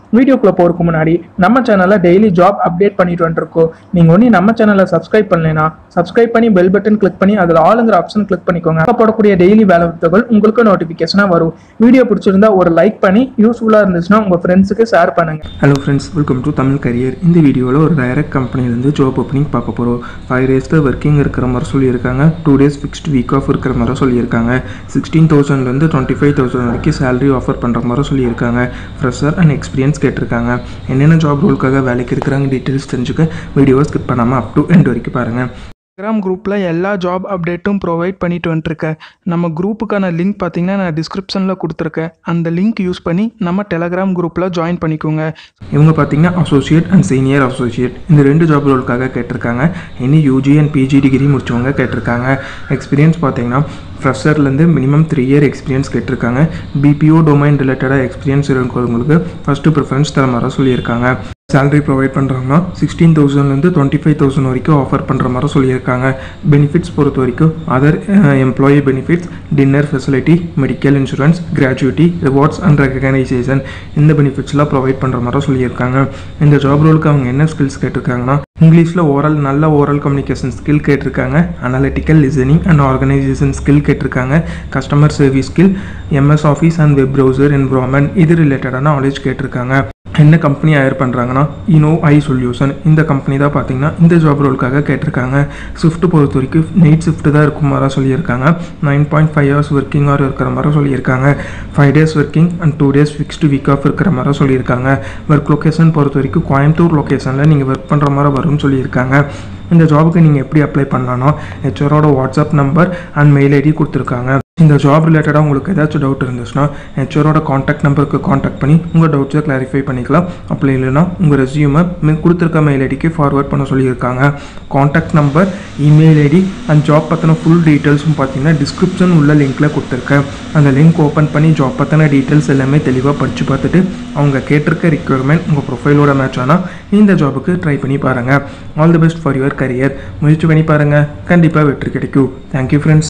வீடியோக்குள்ள போறதுக்கு முன்னாடி நம்ம சேனல்ல டெய்லி ஜாப் அப்டேட் பண்ணிட்டு வந்துருக்கோம் நீங்க ஒன்றும் நம்ம சேனலை சப்ஸ்கிரைப் பண்ணலைன்னா சப்ஸ்கிரைப் பண்ணி பெல் பட்டன் கிளிக் பண்ணி அதில் ஆளுங்கிற ஆப்ஷன் கிளிக் பண்ணிக்கோங்க அப்போ போடக்கூடிய டெய்லி வேலை தகவல் உங்களுக்கு நோட்டிஃபிகேஷனாக வரும் வீடியோ பிடிச்சிருந்தா ஒரு லைக் பண்ணி யூஸ்ஃபுல்லாக இருந்துச்சுன்னா உங்க ஃப்ரெண்ட்ஸுக்கு ஷேர் பண்ணுங்க hello friends welcome to Tamil career இந்த வீடியோவில் ஒரு டைரக்ட் கம்பெனிலேருந்து ஜாப் ஓப்பனிங் பார்க்க போகிறோம் ஃபைவ் டேஸ்க்கு ஒர்க்கிங் இருக்கிற மாதிரி சொல்லியிருக்காங்க two days fixed week off இருக்கிற மாதிரி சொல்லியிருக்காங்க சிக்ஸ்டீன் தௌசண்ட்லேருந்து டுவெண்ட்டி ஃபைவ் தௌசண்ட் வரைக்கும் சேலரி ஆஃபர் பண்ணுற மாதிரி சொல்லியிருக்காங்க ஃப்ரெஷர் அண்ட் எக்ஸ்பீரியன்ஸ் கேட்டிருக்காங்க என்னென்ன ஜாப் ரோலுக்காக வேலைக்கு இருக்கிறாங்க டீட்டெயில்ஸ் தெரிஞ்சுக்க வீடியோவை ஸ்கிப் பண்ணாமல் அப் டு எண்ட் வரைக்கும் பாருங்கள் டெலிகிராம் குரூப்பில் எல்லா ஜாப் அப்டேட்டும் ப்ரொவைட் பண்ணிட்டு வந்துட்டுருக்கேன் நம்ம குரூப்புக்கான லிங்க் பார்த்தீங்கன்னா நான் டிஸ்கிரிப்ஷனில் கொடுத்துருக்கேன் அந்த லிங்க் யூஸ் பண்ணி நம்ம டெலகிராம் குரூப்பில் ஜாயின் பண்ணிக்கோங்க இவங்க பார்த்தீங்கன்னா அசோசியேட் அண்ட் சீனியர் அசோசியேட் இந்த ரெண்டு ஜாப் ரோலுக்காக கேட்டிருக்காங்க இனி யூஜி அண்ட் பிஜி டிகிரி முடிச்சவங்க கேட்டிருக்காங்க எக்ஸ்பீரியன்ஸ் பார்த்தீங்கன்னா ஃப்ரெஷர்லேருந்து மினிமம் த்ரீ இயர் எக்ஸ்பீரியன்ஸ் கேட்டிருக்காங்க பிபிஓ டொமைன் ரிலேட்டடாக எக்ஸ்பீரியன்ஸ் இருக்கிறவங்களுக்கு ஃபஸ்ட்டு ப்ரிஃபரன்ஸ் தர மாதிரி சொல்லியிருக்காங்க சேலரி ப்ரொவைட் பண்ணுறாங்கன்னா சிக்ஸ்டீன் தௌசண்ட்லேருந்து டுவெண்ட்டி ஃபைவ் தௌசண்ட் வரைக்கும் ஆஃபர் பண்ணுற மாதிரி சொல்லியிருக்காங்க பெனிஃபிட்ஸ் பொறுத்த வரைக்கும் other employee benefits dinner facility medical insurance gratuity rewards and recognition இந்த பெனிஃபிட்ஸ்லாம் ப்ரொவைட் பண்ணுற மாதிரி சொல்லியிருக்காங்க இந்த ஜாப் ரோலுக்கு அவங்க என்ன ஸ்கில்ஸ் கேட்டிருக்காங்கன்னா இங்கிலீஷில் ஓரல் நல்ல ஓரல் கம்யூனிகேஷன் ஸ்கில் கேட்டிருக்காங்க analytical listening and organisation skill கேட்டிருக்காங்க customer service skill MS office and web browser environment இது ரிலேட்டடான நாலேஜ் கேட்டிருக்காங்க என்ன கம்பெனி ஹயர் பண்ணுறாங்கன்னா இனோ ஐ சொல்யூஷன் இந்த கம்பெனி தான் பார்த்தீங்கன்னா இந்த ஜாப் ரோலுக்காக கேட்டிருக்காங்க ஷிஃப்ட் பொறுத்த வரைக்கும் நைட் ஷிஃப்ட் தான் இருக்கும் மாதிரி சொல்லியிருக்காங்க nine point five hours working hour இருக்கிற மாதிரி சொல்லியிருக்காங்க five days working and two days fixed week off இருக்கிற மாதிரி சொல்லியிருக்காங்க ஒர்க் லொக்கேஷன் பொறுத்த வரைக்கும் கோயம்புத்தூர் லொக்கேஷனில் நீங்கள் ஒர்க் பண்ணுற மாதிரி வரும்னு சொல்லியிருக்காங்க இந்த ஜாபுக்கு நீங்கள் எப்படி அப்ளை பண்ணலாம்னா ஹெச்ஆரோட WhatsApp number and mail ID கொடுத்துருக்காங்க இந்த ஜாப் ரிலேட்டடாக உங்களுக்கு ஏதாச்சும் டவுட் இருந்துச்சுன்னா ஹெச்ஆரோட காண்டாக்ட் நம்பருக்கு காண்டாக்ட் பண்ணி உங்கள் டவுட்ஸை கிளாரிஃபை பண்ணிக்கலாம் அப்படி இல்லைன்னா உங்கள் ரெசியூமை கொடுத்துருக்க மெயில் ஐடிக்கு ஃபார்வர்ட் பண்ண சொல்லியிருக்காங்க contact number email ID and job பற்றின ஃபுல் டீட்டெயில்ஸும் பார்த்தீங்கன்னா டிஸ்கிரிப்ஷன் உள்ள லிங்க்கில் கொடுத்துருக்கேன் அந்த லிங்க் ஓப்பன் பண்ணி ஜாப் பற்றின டீட்டெயில்ஸ் எல்லாமே தெளிவாக படித்து பார்த்துட்டு அவங்க கேட்டிருக்க ரிக்யர்மெண்ட் உங்கள் ப்ரொஃபைலோட மேட்ச் ஆனால் இந்த ஜாபுக்கு ட்ரை பண்ணி பாருங்கள் all the best for your career முயற்சி பண்ணி பாருங்கள் கண்டிப்பாக வெற்றி கிடைக்கும் தேங்க்யூ ஃப்ரெண்ட்ஸ்